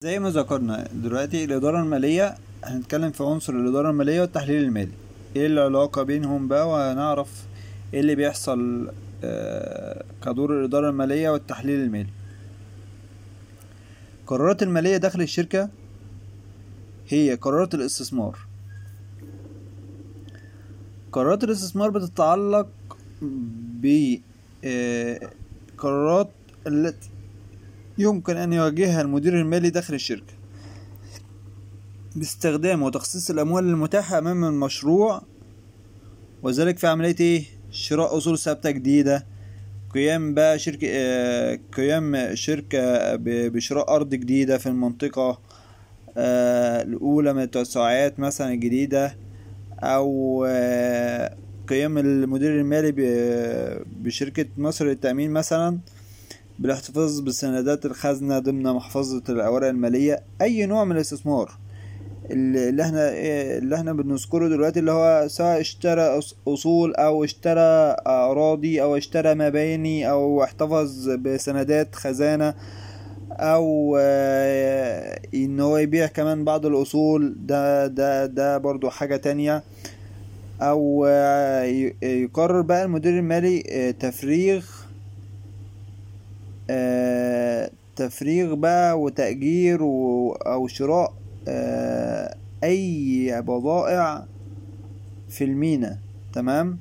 زي ما ذكرنا دلوقتي الإدارة المالية هنتكلم في عنصر الإدارة المالية والتحليل المالي ايه العلاقة بينهم بقى وهنعرف ايه اللي بيحصل آه، كدور الإدارة المالية والتحليل المالي القرارات المالية داخل الشركة هي قرارات الاستثمار قرارات الاستثمار بتتعلق بقرارات التي يمكن أن يواجهها المدير المالي داخل الشركة باستخدام وتخصيص الأموال المتاحة أمام المشروع وذلك في عملية إيه؟ شراء أصول ثابتة جديدة قيام بقى شركة آه، قيام شركة ب- بشراء أرض جديدة في المنطقة آه، الأولى من التوسعات مثلا الجديدة أو آه، قيام المدير المالي ب- بشركة مصر للتأمين مثلا بالاحتفاظ بسندات الخزنة ضمن محفظة الأوراق المالية أي نوع من الاستثمار اللي اللي احنا إيه اللي احنا بنذكره دلوقتي اللي هو سواء اشترى أص- أصول أو اشترى أراضي أو اشترى مباني أو احتفظ بسندات خزانة أو آه، إن هو يبيع كمان بعض الأصول ده ده ده برضو حاجة تانية أو آه، ي- يقرر بقى المدير المالي آه، تفريغ آه، تفريغ بقى وتأجير و... أو شراء آه، أي بضائع في المينا تمام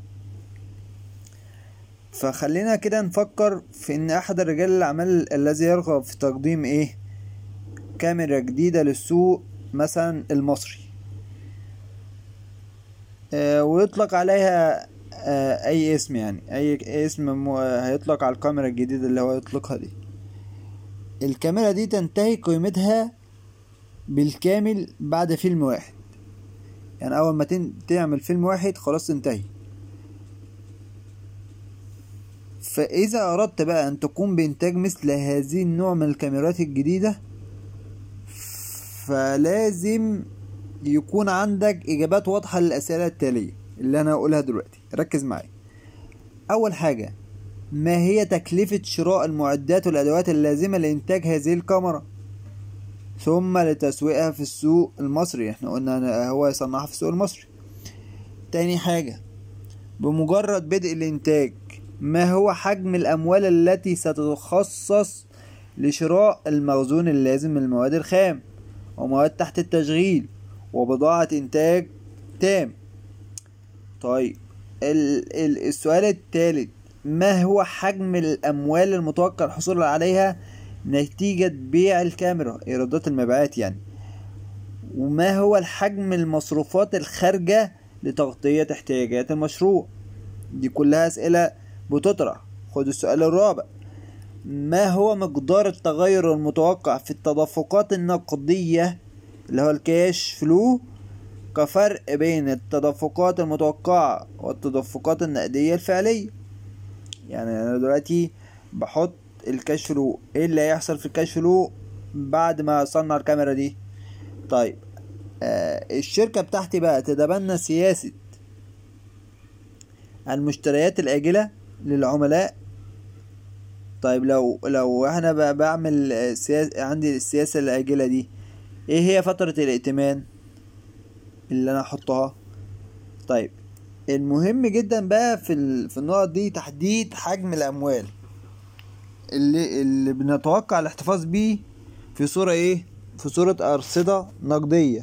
فخلينا كده نفكر في إن أحد رجال الأعمال الذي يرغب في تقديم إيه كاميرا جديدة للسوق مثلا المصري آه، ويطلق عليها آه، أي اسم يعني أي اسم م- هيطلق على الكاميرا الجديدة اللي هو يطلقها دي الكاميرا دي تنتهي قيمتها بالكامل بعد فيلم واحد يعني أول ما تن- تعمل فيلم واحد خلاص تنتهي فإذا أردت بقى أن تقوم بإنتاج مثل هذه النوع من الكاميرات الجديدة فلازم يكون عندك إجابات واضحة للأسئلة التالية اللي أنا هقولها دلوقتي ركز معايا أول حاجة ما هي تكلفة شراء المعدات والأدوات اللازمة لإنتاج هذه الكاميرا ثم لتسويقها في السوق المصري احنا قلنا أنا- هو يصنعها في السوق المصري تاني حاجة بمجرد بدء الإنتاج ما هو حجم الأموال التي ستخصص لشراء المخزون اللازم من المواد الخام ومواد تحت التشغيل وبضاعة إنتاج تام طيب ال ال السؤال الثالث ما هو حجم الأموال المتوقع الحصول عليها نتيجة بيع الكاميرا إيرادات المبيعات يعني وما هو الحجم المصروفات الخارجة لتغطية احتياجات المشروع دي كلها أسئلة بتطرح خد السؤال الرابع ما هو مقدار التغير المتوقع في التدفقات النقدية اللي هو الكاش فلو كفرق بين التدفقات المتوقعة والتدفقات النقدية الفعلية يعني أنا دلوقتي بحط الكاش فلو ايه اللي هيحصل في الكاش فلو بعد ما اصنع الكاميرا دي طيب آه الشركة بتاعتي بقى تتبنى سياسة المشتريات الآجلة للعملاء طيب لو لو احنا بقى بعمل آه، سياسة عندي السياسة الآجلة دي ايه هي فترة الائتمان اللي انا احطها طيب المهم جدا بقى في ال... في النقط دي تحديد حجم الاموال اللي اللي بنتوقع الاحتفاظ بيه في صورة ايه في صورة أرصدة نقدية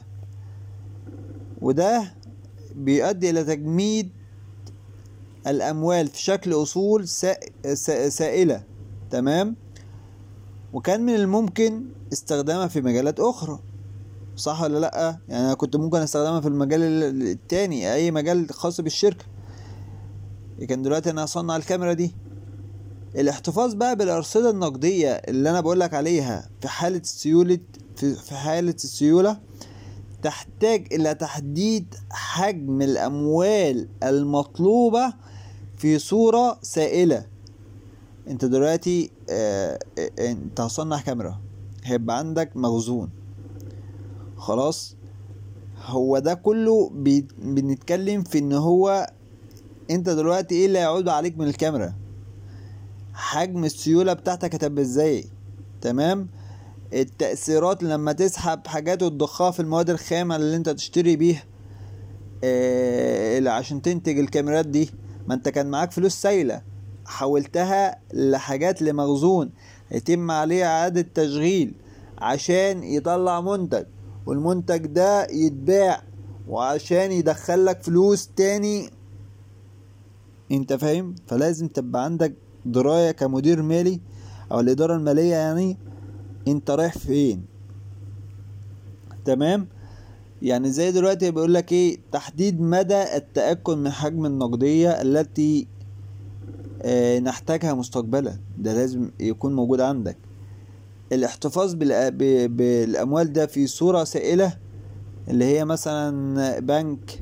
وده بيؤدي إلى تجميد الأموال في شكل أصول سا... سا... سائلة تمام وكان من الممكن استخدامها في مجالات أخرى صح ولا لأ يعني أنا كنت ممكن استخدمها في المجال ال- التاني أي مجال خاص بالشركة لكن دلوقتي أنا هصنع الكاميرا دي الاحتفاظ بقى بالأرصدة النقدية اللي أنا بقولك عليها في حالة سيولة في, في حالة السيولة تحتاج إلى تحديد حجم الأموال المطلوبة في صورة سائلة انت دلوقتي آه آه، انت هتصنع كاميرا هيبقى عندك مخزون خلاص هو ده كله بي- بنتكلم في ان هو انت دلوقتي ايه اللي هيعود عليك من الكاميرا حجم السيولة بتاعتك هتبقى ازاي تمام التأثيرات لما تسحب حاجات وتضخها في المواد الخام اللي انت تشتري بيها إيه عشان تنتج الكاميرات دي ما انت كان معاك فلوس سايلة حولتها لحاجات لمخزون يتم عليه إعادة تشغيل عشان يطلع منتج والمنتج ده يتباع وعشان يدخلك فلوس تاني انت فاهم فلازم تبقى عندك دراية كمدير مالي او الادارة المالية يعني انت رايح فين تمام يعني زي دلوقتي بيقول لك ايه تحديد مدى التأكد من حجم النقدية التي اه نحتاجها مستقبلا ده لازم يكون موجود عندك الاحتفاظ بالأموال ده في صورة سائلة اللي هي مثلا بنك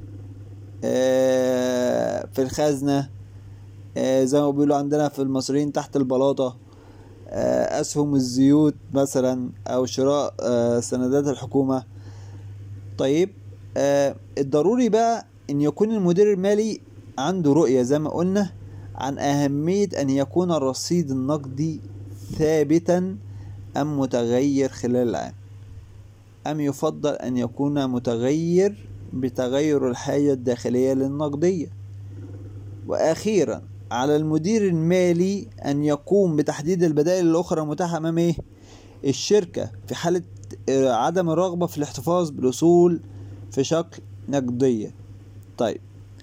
اه في الخزنة اه زي ما بيقولوا عندنا في المصريين تحت البلاطة أسهم الزيوت مثلا أو شراء سندات الحكومة طيب الضروري بقى أن يكون المدير المالي عنده رؤية زي ما قلنا عن أهمية أن يكون الرصيد النقدي ثابتا أم متغير خلال العام أم يفضل أن يكون متغير بتغير الحاجة الداخلية للنقدية وأخيرا على المدير المالي أن يقوم بتحديد البدائل الأخرى المتاحة أمام إيه؟ الشركة في حالة عدم الرغبة في الاحتفاظ بالأصول في شكل نقدية طيب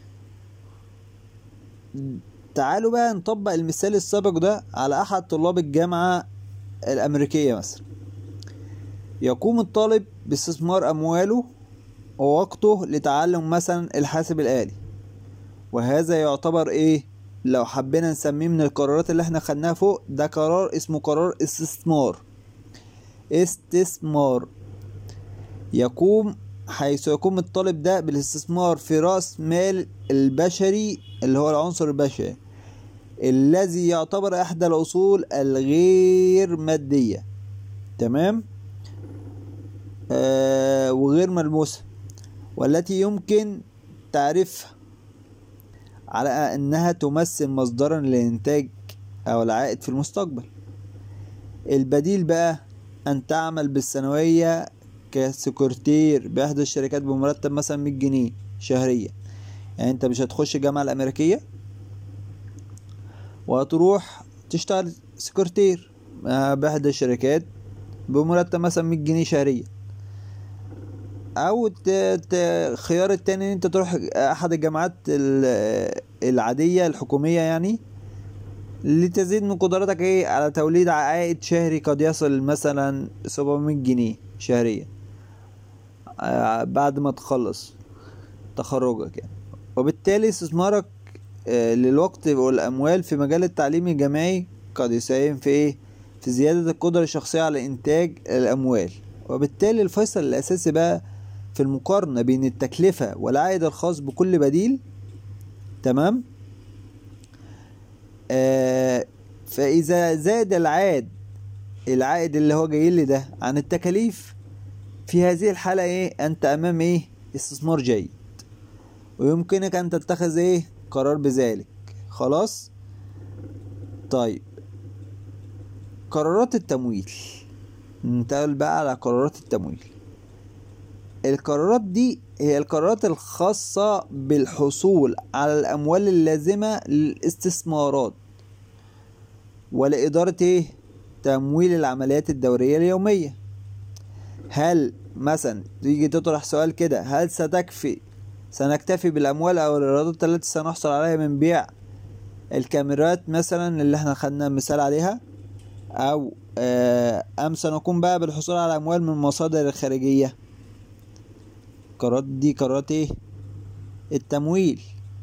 تعالوا بقى نطبق المثال السابق ده على أحد طلاب الجامعة الأمريكية مثلا يقوم الطالب باستثمار أمواله ووقته لتعلم مثلا الحاسب الآلي وهذا يعتبر إيه لو حبينا نسميه من القرارات اللي احنا خدناها فوق ده قرار اسمه قرار استثمار استثمار يقوم حيث يقوم الطالب ده بالاستثمار في رأس مال البشري اللي هو العنصر البشري الذي يعتبر احدى الاصول الغير مادية تمام آه وغير ملموسة والتي يمكن تعريفها على انها تمثل مصدرا للانتاج او العائد في المستقبل البديل بقى ان تعمل بالسنوية كسكرتير باحدى الشركات بمرتب مثلا 100 جنيه شهريا يعني انت مش هتخش الجامعة الامريكية وهتروح تشتغل سكرتير باحدى الشركات بمرتب مثلا 100 جنيه شهريا او خيار التاني ان انت تروح احد الجامعات العادية الحكومية يعني لتزيد من قدرتك ايه على توليد عائد شهري قد يصل مثلا 700 جنيه شهريا بعد ما تخلص تخرجك يعني وبالتالي استثمارك للوقت والاموال في مجال التعليم الجامعي قد يساهم في ايه في زيادة القدرة الشخصية على انتاج الاموال وبالتالي الفيصل الاساسي بقى في المقارنة بين التكلفة والعائد الخاص بكل بديل تمام آه فإذا زاد العائد العائد اللي هو جاي لي ده عن التكاليف في هذه الحالة ايه انت امام ايه استثمار جيد ويمكنك ان تتخذ ايه قرار بذلك خلاص طيب قرارات التمويل ننتقل بقى على قرارات التمويل القرارات دي هي القرارات الخاصة بالحصول على الأموال اللازمة للاستثمارات ولإدارة إيه؟ تمويل العمليات الدورية اليومية هل مثلا تيجي تطرح سؤال كده هل ستكفي سنكتفي بالأموال أو الإيرادات التي سنحصل عليها من بيع الكاميرات مثلا اللي احنا خدنا مثال عليها أو أم سنقوم بقى بالحصول على أموال من المصادر الخارجية قرارات دي قرارات ايه التمويل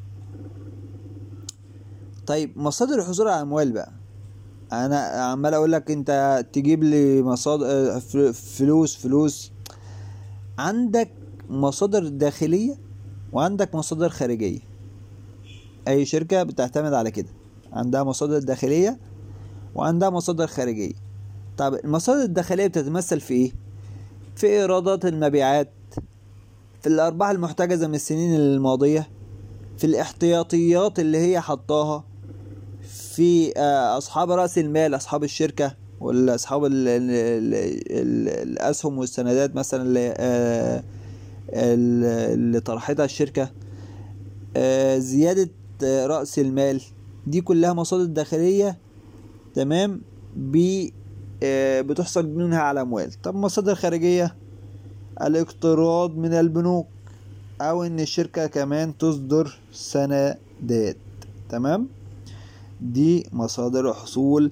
طيب مصادر الحصول على الاموال بقى انا عمال اقول لك انت تجيب لي مصادر فلوس فلوس عندك مصادر داخليه وعندك مصادر خارجيه اي شركه بتعتمد على كده عندها مصادر داخليه وعندها مصادر خارجيه طب المصادر الداخليه بتتمثل في ايه في ايرادات المبيعات في الأرباح المحتجزة من السنين الماضية في الاحتياطيات اللي هي حطاها في أصحاب رأس المال أصحاب الشركة ولا اصحاب ال ال ال ال الاسهم والسندات مثلا اللي, آه اللي طرحتها الشركة آه زيادة آه رأس المال دي كلها مصادر داخلية تمام ب آه بتحصل منها على أموال طب مصادر خارجية الاقتراض من البنوك أو إن الشركة كمان تصدر سندات تمام دي مصادر حصول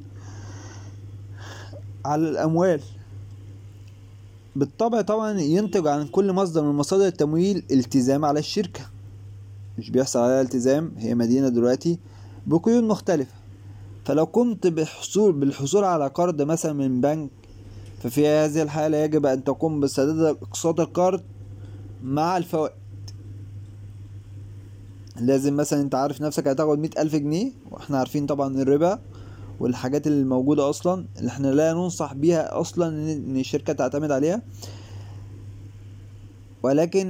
على الأموال بالطبع طبعا ينتج عن كل مصدر من مصادر التمويل التزام على الشركة مش بيحصل عليها التزام هي مدينة دلوقتي بقيود مختلفة فلو قمت بالحصول بالحصول على قرض مثلا من بنك ففي هذه الحالة يجب أن تقوم بسداد أقساط القرض مع الفوائد لازم مثلا انت عارف نفسك هتاخد مئة ألف جنيه واحنا عارفين طبعا الربا والحاجات اللي موجودة أصلا اللي احنا لا ننصح بيها أصلا إن الشركة تعتمد عليها ولكن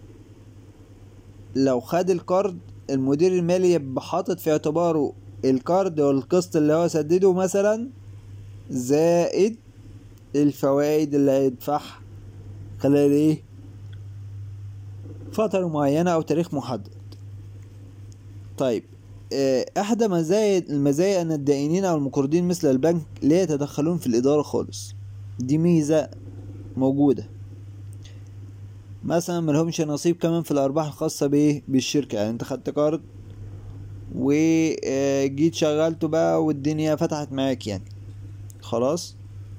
لو خد القرض المدير المالي يبقى حاطط في اعتباره القرض والقسط اللي هو سدده مثلا زائد الفوائد اللي هيدفعها خلال ايه فترة معينة أو تاريخ محدد طيب احدى مزايا المزايا ان الدائنين او المقرضين مثل البنك لا يتدخلون في الاداره خالص دي ميزه موجوده مثلا ملهمش نصيب كمان في الارباح الخاصه بايه بالشركه يعني انت خدت قرض وجيت شغلته بقى والدنيا فتحت معاك يعني خلاص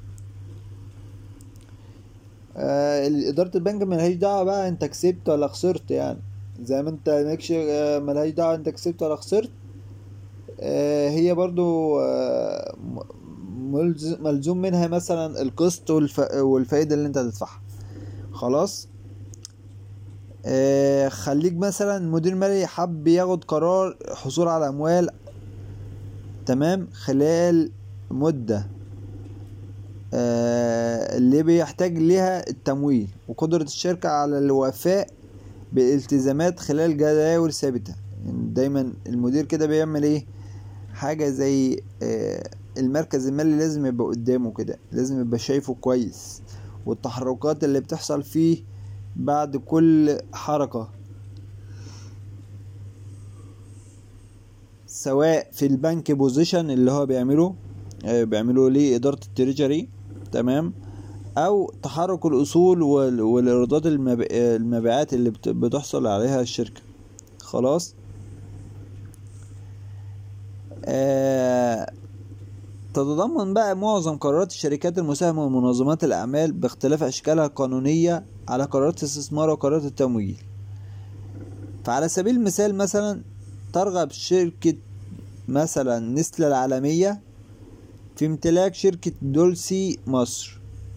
آه اداره البنك ملهاش دعوه بقى انت كسبت ولا خسرت يعني زي ما انت مالكش ملهاش دعوه انت كسبت ولا خسرت هي برضو ملزوم منها مثلا القسط والفائدة اللي انت هتدفعها خلاص خليك مثلا مدير مالي حب ياخد قرار حصول على اموال تمام خلال مدة اللي بيحتاج ليها التمويل وقدرة الشركة على الوفاء بالالتزامات خلال جداول ثابتة يعني دايما المدير كده بيعمل ايه حاجة زي المركز المالي لازم يبقى قدامه كده لازم يبقى شايفه كويس والتحركات اللي بتحصل فيه بعد كل حركة سواء في البنك بوزيشن اللي هو بيعمله بيعملوا ليه إدارة التريجري تمام او تحرك الاصول والايرادات المبيعات اللي بتحصل عليها الشركة خلاص آه تتضمن بقى معظم قرارات الشركات المساهمة ومنظمات الأعمال باختلاف أشكالها القانونية على قرارات الاستثمار وقرارات التمويل فعلى سبيل المثال مثلا ترغب شركة مثلا نسلة العالمية في امتلاك شركة دولسي مصر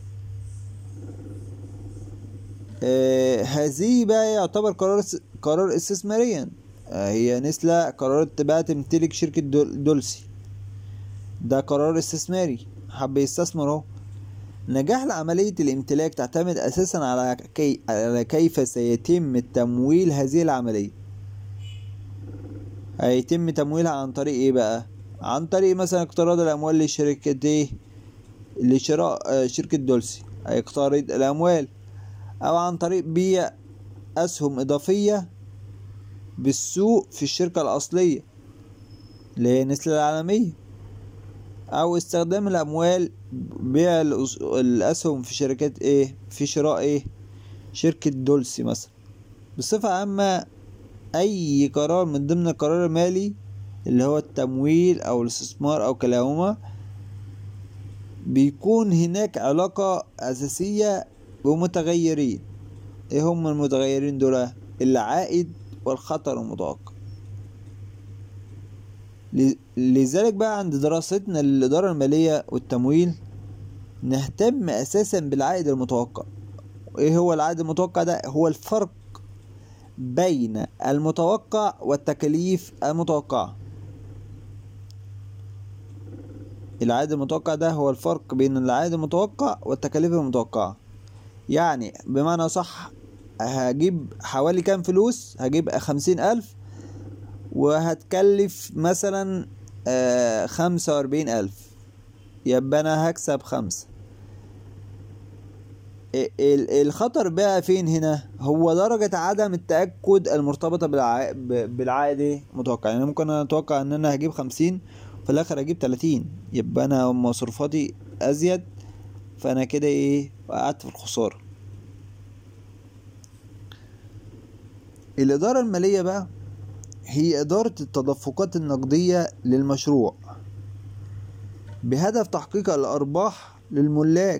آه هذه بقى يعتبر قرار قرار استثماريا آه هي نسلة قررت بقى تمتلك شركة دول دولسي ده قرار استثماري حب يستثمر اهو نجاح عملية الامتلاك تعتمد أساسا على, كي... على كيف سيتم تمويل هذه العملية هيتم تمويلها عن طريق ايه بقى عن طريق مثلا اقتراض الأموال لشركة ايه لشراء شركة دولسي هيقترض الأموال أو عن طريق بيع أسهم إضافية بالسوق في الشركة الأصلية اللي هي نسلة العالمية أو استخدام الأموال بيع الأسهم في شركات إيه في شراء إيه شركة دولسي مثلا بصفة عامة أي قرار من ضمن القرار المالي اللي هو التمويل أو الاستثمار أو كلاهما بيكون هناك علاقة أساسية بمتغيرين ايه هم المتغيرين دول العائد والخطر المتوقع لذلك بقى عند دراستنا للإدارة المالية والتمويل نهتم أساسا بالعائد المتوقع ايه هو العائد المتوقع ده هو الفرق بين المتوقع والتكاليف المتوقعة العائد المتوقع ده هو الفرق بين العائد المتوقع والتكاليف المتوقعة يعني بمعنى صح هجيب حوالي كام فلوس هجيب خمسين ألف وهتكلف مثلا خمسة وأربعين ألف يبقى انا هكسب خمسة الخطر بقى فين هنا هو درجة عدم التأكد المرتبطة بالعائد بالعائد متوقع يعني ممكن انا اتوقع ان انا هجيب خمسين في الاخر اجيب تلاتين يبقى انا مصروفاتي ازيد فانا كده ايه وقعت في الخسارة الإدارة المالية بقى هي إدارة التدفقات النقدية للمشروع بهدف تحقيق الأرباح للملاك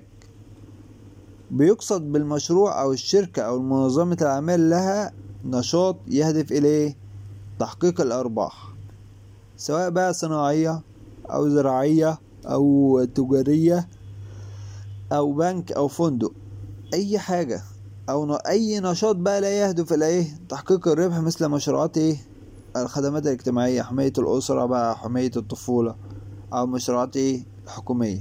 بيقصد بالمشروع أو الشركة أو منظمة الأعمال لها نشاط يهدف إليه تحقيق الأرباح سواء بقى صناعية أو زراعية أو تجارية أو بنك أو فندق أي حاجة أو أي نشاط بقى لا يهدف إلى إيه تحقيق الربح مثل مشروعات إيه الخدمات الاجتماعية حماية الأسرة بقى حماية الطفولة أو مشروعات إيه حكومية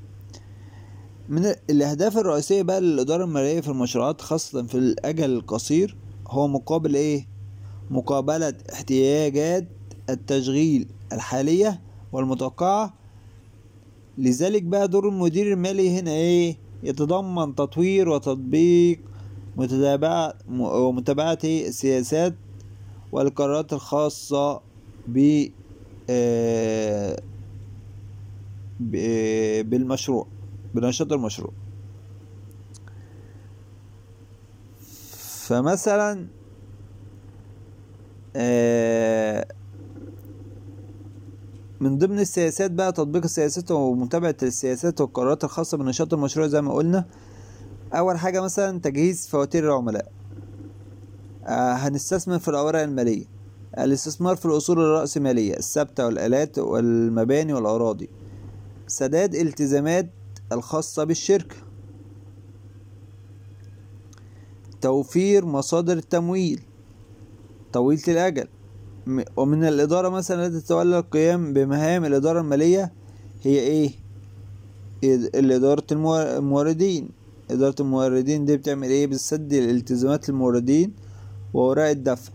من الأهداف الرئيسية بقى للإدارة المالية في المشروعات خاصة في الأجل القصير هو مقابل إيه مقابلة احتياجات التشغيل الحالية والمتوقعة لذلك بقى دور المدير المالي هنا ايه يتضمن تطوير وتطبيق متابعة ومتابعة السياسات والقرارات الخاصة ب بالمشروع بنشاط المشروع فمثلا من ضمن السياسات بقى تطبيق السياسات ومتابعة السياسات والقرارات الخاصة بنشاط المشروع زي ما قلنا أول حاجة مثلا تجهيز فواتير العملاء آه هنستثمر في الأوراق المالية الاستثمار في الأصول الرأسمالية الثابتة والآلات والمباني والأراضي سداد التزامات الخاصة بالشركة توفير مصادر التمويل طويلة الأجل ومن الإدارة مثلا التي تتولى القيام بمهام الإدارة المالية هي إيه؟ إدارة الموردين إدارة الموردين دي بتعمل إيه؟ بتسدي الالتزامات الموردين وأوراق الدفع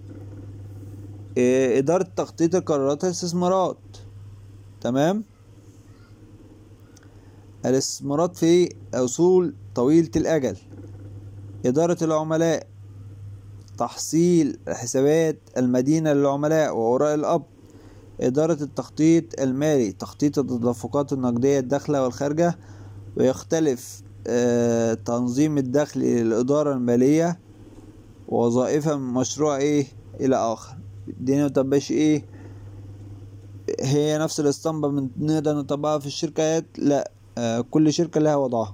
إدارة تخطيط القرارات الاستثمارات تمام؟ الاستثمارات في أصول طويلة الأجل إدارة العملاء تحصيل حسابات المدينة للعملاء وأوراق القبض إدارة التخطيط المالي تخطيط التدفقات النقدية الداخلة والخارجة ويختلف آه تنظيم الدخل للإدارة المالية ووظائفها من مشروع إيه إلى آخر الدنيا متبقاش إيه هي نفس الاسطمبة من نقدر نطبقها في الشركات لا آه كل شركة لها وضعها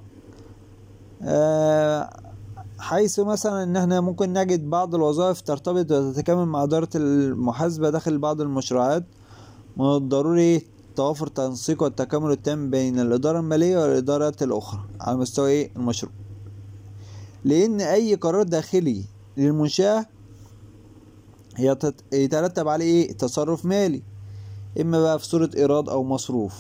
آه حيث مثلا ان احنا ممكن نجد بعض الوظائف ترتبط وتتكامل مع إدارة المحاسبة داخل بعض المشروعات من الضروري توافر تنسيق والتكامل التام بين الإدارة المالية والإدارات الأخرى على مستوى إيه المشروع لأن أي قرار داخلي للمنشأة يترتب عليه إيه تصرف مالي إما بقى في صورة إيراد أو مصروف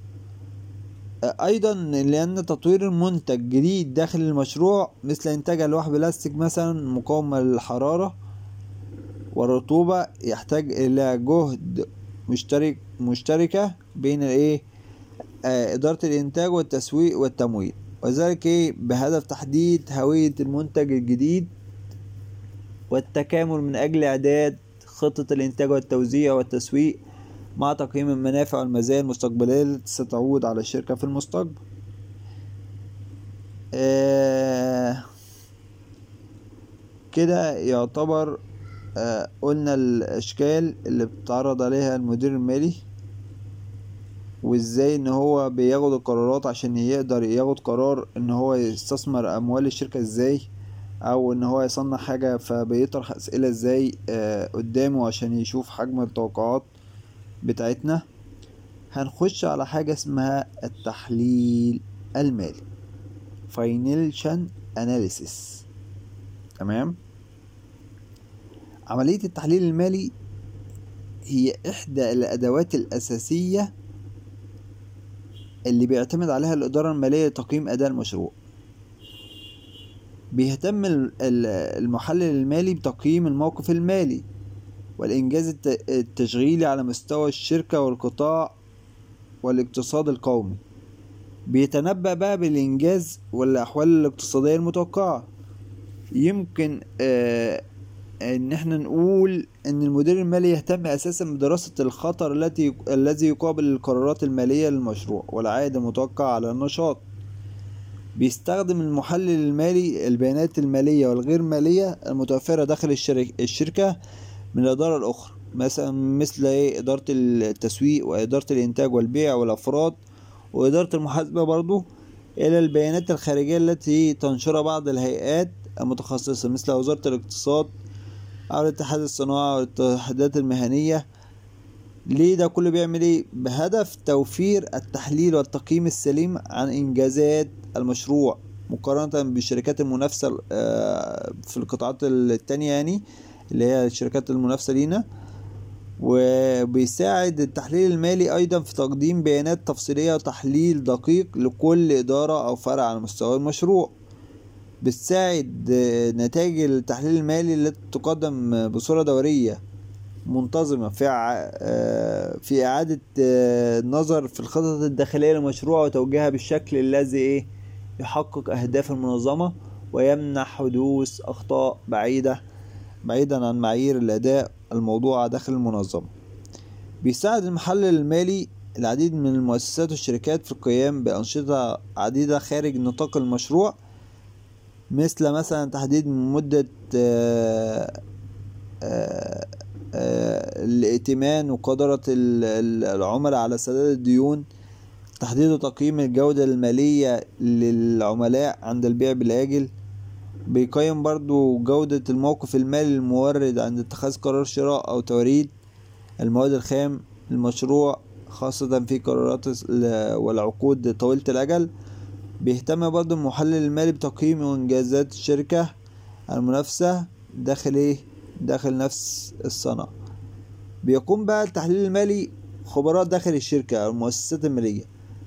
ايضا لان تطوير المنتج جديد داخل المشروع مثل انتاج الواح بلاستيك مثلا مقاومة للحرارة والرطوبة يحتاج الى جهد مشترك مشتركة بين الايه آه ادارة الانتاج والتسويق والتمويل وذلك ايه بهدف تحديد هوية المنتج الجديد والتكامل من اجل اعداد خطة الانتاج والتوزيع والتسويق مع تقييم المنافع والمزايا المستقبلية التي ستعود على الشركة في المستقبل آه كده يعتبر آه قلنا الأشكال اللي بتتعرض عليها المدير المالي وازاي ان هو بياخد القرارات عشان يقدر ياخد قرار ان هو يستثمر اموال الشركة ازاي او ان هو يصنع حاجة فبيطرح اسئلة ازاي آه قدامه عشان يشوف حجم التوقعات بتاعتنا هنخش على حاجة اسمها التحليل المالي financial analysis تمام عملية التحليل المالي هي إحدى الأدوات الأساسية اللي بيعتمد عليها الإدارة المالية لتقييم أداء المشروع بيهتم المحلل المالي بتقييم الموقف المالي والإنجاز التشغيلي على مستوى الشركة والقطاع والاقتصاد القومي بيتنبأ بقى بالإنجاز والأحوال الاقتصادية المتوقعة يمكن آه ان احنا نقول ان المدير المالي يهتم اساسا بدراسة الخطر التي الذي يقابل القرارات المالية للمشروع والعائد المتوقع على النشاط بيستخدم المحلل المالي البيانات المالية والغير مالية المتوفرة داخل الشركة, الشركة من الإدارة الأخرى مثلا مثل إيه إدارة التسويق وإدارة الإنتاج والبيع والأفراد وإدارة المحاسبة برضو إلى البيانات الخارجية التي تنشرها بعض الهيئات المتخصصة مثل وزارة الاقتصاد أو الاتحاد الصناعة والاتحادات المهنية ليه ده كله بيعمل ايه بهدف توفير التحليل والتقييم السليم عن انجازات المشروع مقارنة بالشركات المنافسة في القطاعات التانية يعني اللي هي الشركات المنافسة لينا وبيساعد التحليل المالي أيضا في تقديم بيانات تفصيلية وتحليل دقيق لكل إدارة أو فرع على مستوى المشروع بتساعد نتائج التحليل المالي التي تقدم بصورة دورية منتظمة في في إعادة النظر في الخطط الداخلية للمشروع وتوجيهها بالشكل الذي إيه يحقق أهداف المنظمة ويمنع حدوث أخطاء بعيدة بعيدا عن معايير الأداء الموضوعة داخل المنظمة بيساعد المحلل المالي العديد من المؤسسات والشركات في القيام بأنشطة عديدة خارج نطاق المشروع مثل مثلا تحديد مدة الائتمان وقدرة العملاء على سداد الديون تحديد وتقييم الجودة المالية للعملاء عند البيع بالآجل بيقيم برضو جودة الموقف المالي للمورد عند اتخاذ قرار شراء أو توريد المواد الخام المشروع خاصة في قرارات والعقود طويلة الأجل بيهتم برضو المحلل المالي بتقييم إنجازات الشركة المنافسة داخل إيه؟ داخل نفس الصنعة بيقوم بقى التحليل المالي خبراء داخل الشركة أو المؤسسات المالية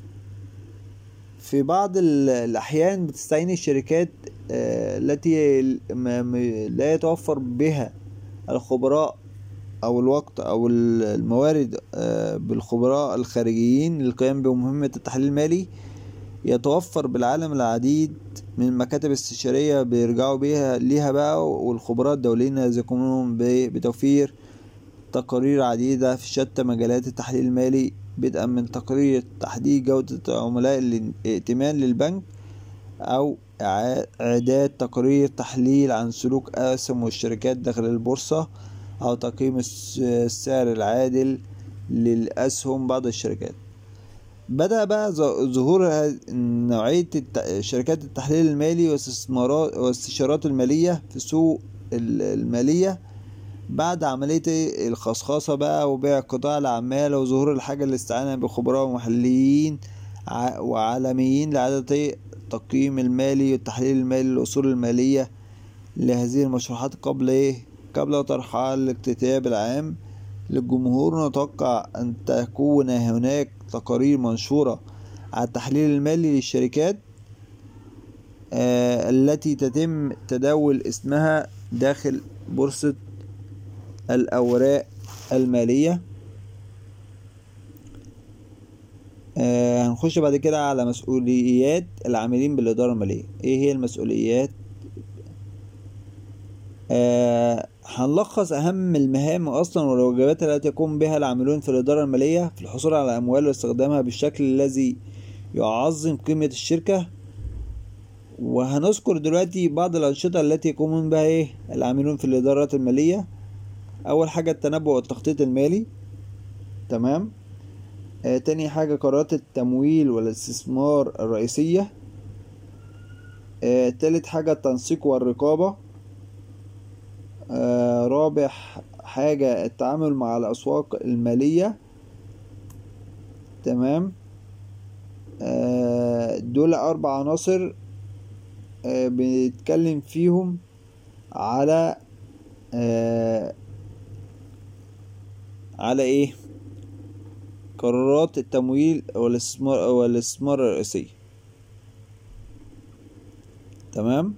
في بعض الأحيان بتستعين الشركات التي لا يتوفر بها الخبراء أو الوقت أو الموارد بالخبراء الخارجيين للقيام بمهمة التحليل المالي يتوفر بالعالم العديد من المكاتب الاستشارية بيرجعوا بيها ليها بقى والخبراء الدوليين يقومون بتوفير تقارير عديدة في شتى مجالات التحليل المالي بدءا من تقرير تحديد جودة عملاء الائتمان للبنك أو إعداد تقرير تحليل عن سلوك أسهم والشركات داخل البورصة أو تقييم السعر العادل للأسهم بعض الشركات بدأ بقى ظهور نوعية شركات التحليل المالي واستثمارات والاستشارات المالية في السوق المالية بعد عملية الخصخصة بقى وبيع قطاع الأعمال وظهور الحاجة للاستعانة بخبراء محليين وعالميين لإعادة التقييم المالي والتحليل المالي للأصول المالية لهذه المشروعات قبل إيه؟ قبل طرحها للاكتتاب العام للجمهور نتوقع أن تكون هناك تقارير منشورة على التحليل المالي للشركات آه التي تتم تداول اسمها داخل بورصة الأوراق المالية آه هنخش بعد كده على مسؤوليات العاملين بالإدارة المالية إيه هي المسؤوليات آه هنلخص أهم المهام أصلا والواجبات التي يقوم بها العاملون في الإدارة المالية في الحصول على أموال واستخدامها بالشكل الذي يعظم قيمة الشركة وهنذكر دلوقتي بعض الأنشطة التي يقومون بها إيه العاملون في الإدارات المالية أول حاجة التنبؤ والتخطيط المالي تمام آه تاني حاجة قرارات التمويل والاستثمار الرئيسية آه تالت حاجة التنسيق والرقابة آه رابع حاجة التعامل مع الأسواق المالية تمام آه دول أربع عناصر آه بنتكلم فيهم على آه على ايه قرارات التمويل والاستثمار والاستثمار الرئيسية تمام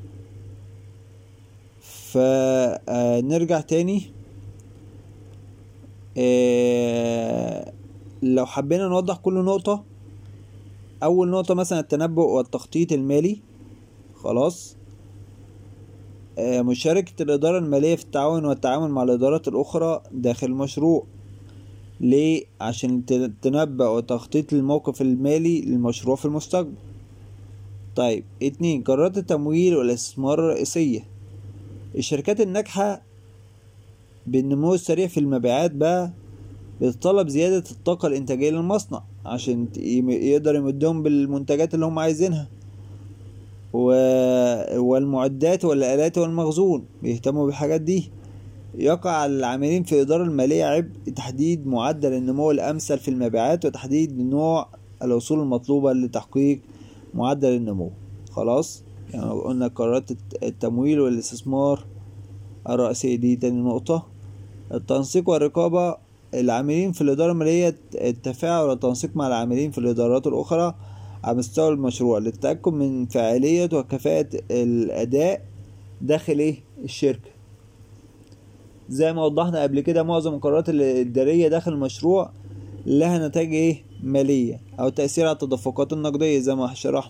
فنرجع تاني آه، لو حبينا نوضح كل نقطة أول نقطة مثلا التنبؤ والتخطيط المالي خلاص آه، مشاركة الإدارة المالية في التعاون والتعامل مع الإدارات الأخرى داخل المشروع ليه؟ عشان تنبأ وتخطيط الموقف المالي للمشروع في المستقبل طيب اتنين قرارات التمويل والاستثمار الرئيسية الشركات الناجحة بالنمو السريع في المبيعات بقى بتطلب زيادة الطاقة الإنتاجية للمصنع عشان يقدر يمدهم بالمنتجات اللي هم عايزينها و... والمعدات والآلات والمخزون بيهتموا بالحاجات دي يقع على العاملين في الإدارة المالية عبء تحديد معدل النمو الأمثل في المبيعات وتحديد نوع الوصول المطلوبة لتحقيق معدل النمو خلاص يعني قلنا قرارات التمويل والاستثمار الرئيسية دي تاني نقطة التنسيق والرقابة العاملين في الإدارة المالية التفاعل والتنسيق مع العاملين في الإدارات الأخرى على مستوى المشروع للتأكد من فاعلية وكفاءة الأداء داخل إيه الشركة زي ما وضحنا قبل كده معظم القرارات الإدارية داخل المشروع لها نتائج إيه مالية أو تأثير على التدفقات النقدية زي ما شرحنا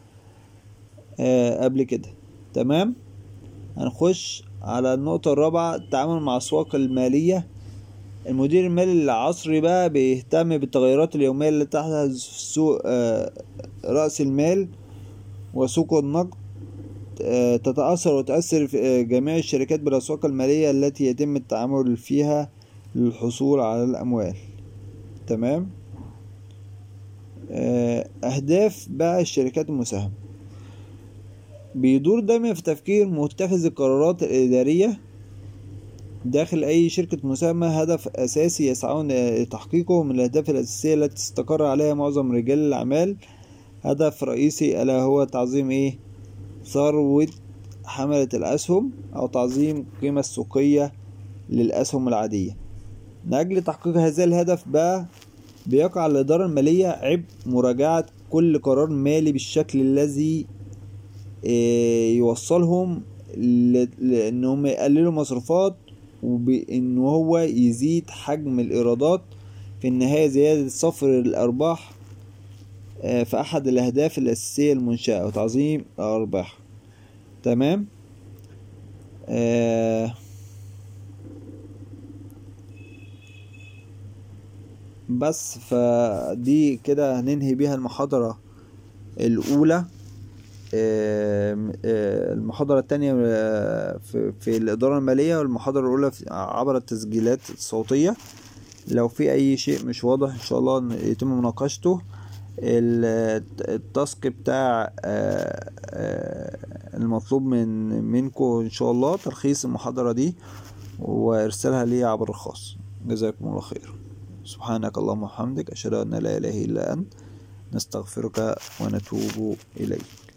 آه قبل كده تمام هنخش على النقطة الرابعة التعامل مع الأسواق المالية المدير المالي العصري بقى بيهتم بالتغيرات اليومية اللي تحدث في سوق آه، رأس المال وسوق النقد آه، تتأثر وتؤثر في آه، جميع الشركات بالأسواق المالية التي يتم التعامل فيها للحصول على الأموال تمام أهداف بقى الشركات المساهمة بيدور دايما في تفكير متخذ القرارات الإدارية داخل أي شركة مساهمة هدف أساسي يسعون لتحقيقه من الأهداف الأساسية التي استقر عليها معظم رجال الأعمال هدف رئيسي ألا هو تعظيم إيه ثروة حملة الأسهم أو تعظيم القيمة السوقية للأسهم العادية من أجل تحقيق هذا الهدف بقى بيقع على الإدارة المالية عبء مراجعة كل قرار مالي بالشكل الذي آه، يوصلهم لأنهم يقللوا مصروفات وبإن هو يزيد حجم الإيرادات في النهاية زيادة صفر الأرباح آه، في أحد الأهداف الأساسية المنشأة وتعظيم الأرباح تمام آه بس فدي كده هننهي بيها المحاضرة الأولى المحاضرة التانية آه، في, في الإدارة المالية والمحاضرة الأولى عبر التسجيلات الصوتية لو في أي شيء مش واضح إن شاء الله يتم مناقشته التاسك بتاع آه، آه، المطلوب من منكم إن شاء الله تلخيص المحاضرة دي وإرسالها لي عبر الخاص جزاكم الله خير سبحانك اللهم وبحمدك أشهد أن لا إله إلا أنت نستغفرك ونتوب إليك